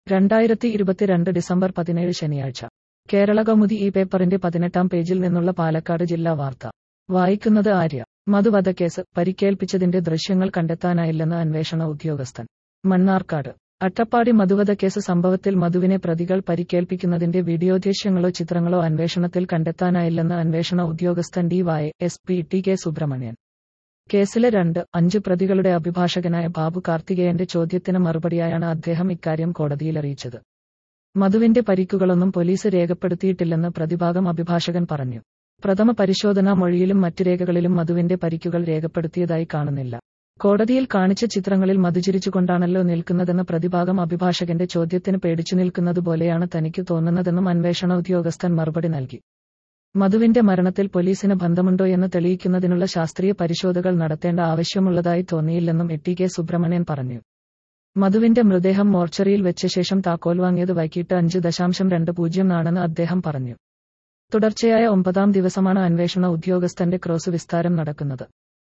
രണ്ടായിരത്തി ഇരുപത്തിരണ്ട് ഡിസംബർ പതിനേഴ് ശനിയാഴ്ച കേരള കൗമുദി ഈ പേപ്പറിന്റെ പതിനെട്ടാം പേജിൽ നിന്നുള്ള പാലക്കാട് ജില്ലാ വാർത്ത വായിക്കുന്നത് ആര്യ മധുവധക്കേസ് പരിക്കേൽപ്പിച്ചതിന്റെ ദൃശ്യങ്ങൾ കണ്ടെത്താനായില്ലെന്ന് അന്വേഷണ ഉദ്യോഗസ്ഥൻ മണ്ണാർക്കാട് അട്ടപ്പാടി മധുവധക്കേസ് സംഭവത്തിൽ മധുവിനെ പ്രതികൾ പരിക്കേൽപ്പിക്കുന്നതിന്റെ വീഡിയോ ദൃശ്യങ്ങളോ ചിത്രങ്ങളോ അന്വേഷണത്തിൽ കണ്ടെത്താനായില്ലെന്ന് അന്വേഷണ ഉദ്യോഗസ്ഥൻ D Y S P T K Subramanian കേസിലെ രണ്ട് അഞ്ച് പ്രതികളുടെ അഭിഭാഷകനായ ബാബു കാർത്തികേയന്റെ ചോദ്യത്തിന് മറുപടിയായാണ് അദ്ദേഹം ഇക്കാര്യം കോടതിയിൽ അറിയിച്ചത് മധുവിന്റെ പരിക്കുകളൊന്നും പോലീസ് രേഖപ്പെടുത്തിയിട്ടില്ലെന്ന് പ്രതിഭാഗം അഭിഭാഷകൻ പറഞ്ഞു പ്രഥമ പരിശോധനാ മൊഴിയിലും മറ്റു രേഖകളിലും മധുവിന്റെ പരിക്കുകൾ രേഖപ്പെടുത്തിയതായി കാണുന്നില്ല കോടതിയിൽ കാണിച്ച ചിത്രങ്ങളിൽ മധുചിരിച്ചുകൊണ്ടാണല്ലോ നിൽക്കുന്നതെന്ന് പ്രതിഭാഗം അഭിഭാഷകന്റെ ചോദ്യത്തിന് പേടിച്ചു നിൽക്കുന്നതുപോലെയാണ് തനിക്ക് തോന്നുന്നതെന്നും അന്വേഷണ ഉദ്യോഗസ്ഥൻ മറുപടി നൽകി മധുവിന്റെ മരണത്തിൽ പോലീസിന് ബന്ധമുണ്ടോ എന്ന് തെളിയിക്കുന്നതിനുള്ള ശാസ്ത്രീയ പരിശോധകൾ നടത്തേണ്ട ആവശ്യമുള്ളതായി തോന്നിയില്ലെന്നും എ ടി കെ സുബ്രഹ്മണ്യൻ പറഞ്ഞു മധുവിന്റെ മൃതദേഹം മോർച്ചറിയിൽ വെച്ച ശേഷം താക്കോൽ വാങ്ങിയത് വൈകിട്ട് അഞ്ച് ദശാംശം രണ്ട് പൂജ്യം ആണെന്ന് അദ്ദേഹം പറഞ്ഞു തുടർച്ചയായ ഒമ്പതാം ദിവസമാണ് അന്വേഷണ ഉദ്യോഗസ്ഥന്റെ ക്രോസ് വിസ്താരം നടക്കുന്നത്